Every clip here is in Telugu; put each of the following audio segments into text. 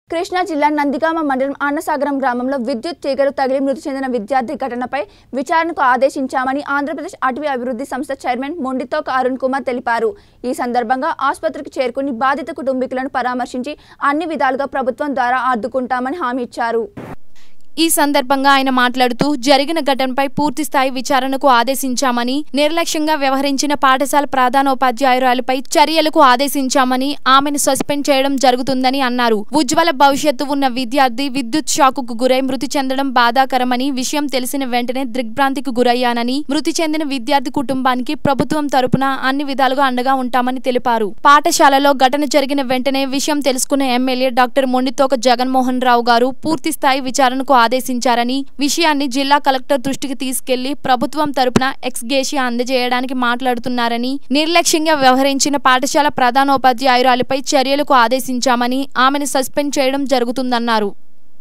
కృష్ణా జిల్లా నందిగామ మండలం అన్నసాగరం గ్రామంలో విద్యుత్ తీగలు తగిలి మృతి చెందిన విద్యార్థి ఘటనపై విచారణకు ఆదేశించామని ఆంధ్రప్రదేశ్ అటవీ అభివృద్ధి సంస్థ చైర్మన్ మొండితోక అరుణ్ కుమార్ తెలిపారు ఈ సందర్భంగా ఆసుపత్రికి చేరుకుని బాధిత కుటుంబీకులను పరామర్శించి అన్ని విధాలుగా ప్రభుత్వం ద్వారా ఆదుకుంటామని హామీ ఇచ్చారు ఈ సందర్భంగా ఆయన మాట్లాడుతూ జరిగిన ఘటనపై పూర్తి స్థాయి విచారణకు ఆదేశించామని నిర్లక్ష్యంగా వ్యవహరించిన పాఠశాల ప్రధానోపాధ్యాయురాలపై చర్యలకు ఆదేశించామని ఆమెను సస్పెండ్ చేయడం జరుగుతుందని అన్నారు ఉజ్వల భవిష్యత్తు ఉన్న విద్యార్థి విద్యుత్ షాకుకు గురై మృతి చెందడం బాధాకరమని విషయం తెలిసిన వెంటనే దిగ్భ్రాంతికి గురయ్యానని మృతి చెందిన విద్యార్థి కుటుంబానికి ప్రభుత్వం తరపున అన్ని విధాలుగా అండగా ఉంటామని తెలిపారు పాఠశాలలో ఘటన జరిగిన వెంటనే విషయం తెలుసుకున్న ఎమ్మెల్యే డాక్టర్ మొండితోక జగన్మోహన్ రావు గారు పూర్తి స్థాయి విచారణకు ఆదేశించారని విషయాన్ని జిల్లా కలెక్టర్ దృష్టికి తీసుకెళ్లి ప్రభుత్వం తరపున ఎక్స్గేషియా అందజేయడానికి మాట్లాడుతున్నారని నిర్లక్ష్యంగా వ్యవహరించిన పాఠశాల ప్రధానోపాధ్యాయురాలిపై చర్యలకు ఆదేశించామని ఆమెను సస్పెండ్ చేయడం జరుగుతుందన్నారు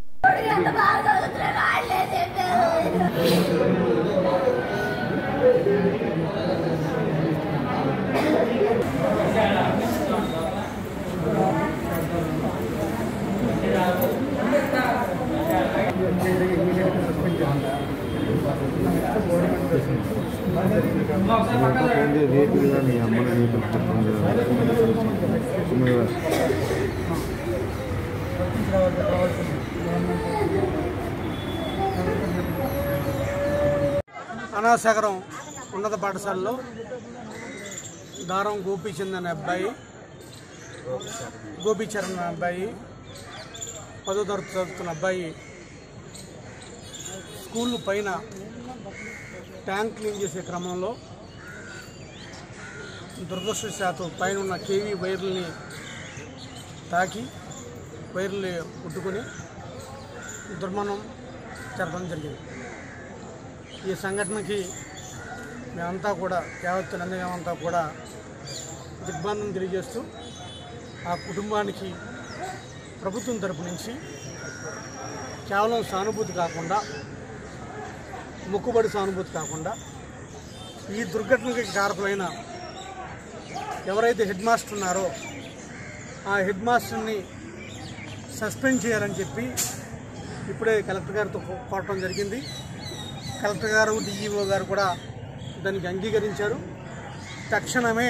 ఏంది రేపుగా మీ అమ్మని రేపు అనాసాగరం ఉన్నత పాఠశాలలో దారం గోపీచంద్ అనే అబ్బాయి గోపీచరణ్ అనే అబ్బాయి పదో తరగతి చదువుతున్న అబ్బాయి స్కూల్ పైన ట్యాంక్ క్లీన్ చేసే క్రమంలో దురదృష్టవశాత్తు పైన ఉన్న కేవీ వైర్లని తాకి వైర్లు ముట్టుకొని దుర్మరణం జరపడం జరిగింది ఈ సంఘటనకి మేమంతా కూడా యావత్ నందిగామంతా కూడా దిగ్బంధం తెలియజేస్తూ ఆ కుటుంబానికి ప్రభుత్వం తరపు నుంచి కేవలం సానుభూతి కాకుండా మొక్కుబడి సానుభూతి కాకుండా ఈ దుర్ఘటనకి కారకులైన ఎవరైతే హెడ్ మాస్టర్ ఉన్నారో ఆ హెడ్ మాస్టర్ని సస్పెండ్ చేయాలని చెప్పి ఇప్పుడే కలెక్టర్ గారితో కో- కోరటం జరిగింది కలెక్టర్ గారు డిఈఓ గారు కూడా దానికి అంగీకరించారు తక్షణమే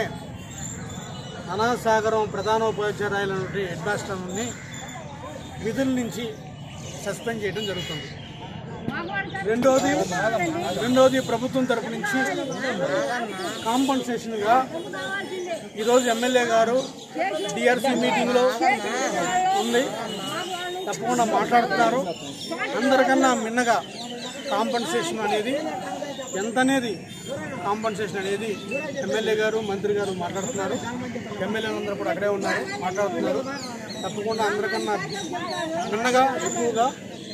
అనాసాగరం ప్రధానోపాధ్యాయులైనటువంటి హెడ్ మాస్టర్ని విధుల నుంచి సస్పెండ్ చేయడం జరుగుతుంది రెండోది రెండోది ప్రభుత్వం తరపు నుంచి కాంపన్సేషన్గా ఈరోజు ఎమ్మెల్యే గారు డిఆర్సీ మీటింగ్లో ఉంది తప్పకుండా మాట్లాడుతున్నారు అందరికన్నా మిన్నగా కాంపన్సేషన్ అనేది ఎంత అనేది కాంపన్సేషన్ అనేది ఎమ్మెల్యే గారు మంత్రి గారు మాట్లాడుతున్నారు ఎమ్మెల్యేలు అందరూ కూడా అక్కడే ఉన్నారు మాట్లాడుతున్నారు తప్పకుండా అందరికన్నా మిన్నగా ఎక్కువగా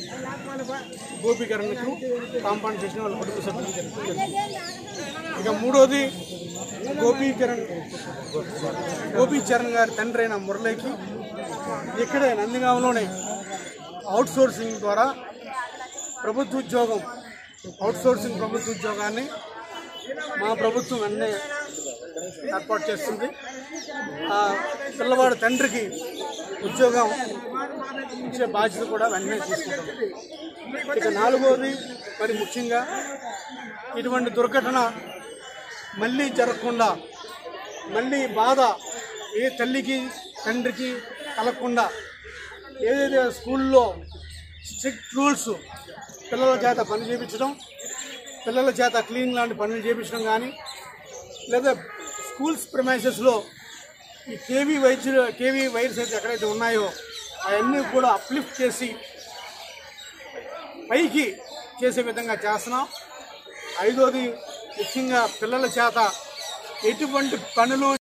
గోపీకరణకు కాంపన్సేషన్ వాళ్ళ కుటుంబ సభ్యులకు జరుగుతుంది ఇక మూడోది గోపీకరణ్ గోపీచరణ్ గారి తండ్రి అయిన మురళికి ఇక్కడే నందిగాంలోనే అవుట్ సోర్సింగ్ ద్వారా ప్రభుత్వ ఉద్యోగం అవుట్ సోర్సింగ్ ప్రభుత్వ ఉద్యోగాన్ని మా ప్రభుత్వం వెంటనే ఏర్పాటు చేస్తుంది ఆ పిల్లవాడి తండ్రికి ఉద్యోగం ఇచ్చే బాధ్యత కూడా వెంటనే తీసుకుంటాం ఇక నాలుగోది మరి ముఖ్యంగా ఇటువంటి దుర్ఘటన మళ్ళీ జరగకుండా మళ్ళీ బాధ ఏ తల్లికి తండ్రికి కలగకుండా ఏదైతే స్కూల్లో స్ట్రిక్ట్ రూల్స్ పిల్లల చేత పని చేయించడం పిల్లల చేత క్లీన్ లాంటి పనులు చేయించడం కానీ లేదా స్కూల్స్ ప్రిమైసెస్లో ఈ కేవీ వైద్యులు కేవీ వైర్స్ అయితే ఎక్కడైతే ఉన్నాయో అవన్నీ కూడా అప్లిఫ్ట్ చేసి పైకి చేసే విధంగా చేస్తున్నాం ఐదోది ముఖ్యంగా పిల్లల చేత ఎటువంటి పనులు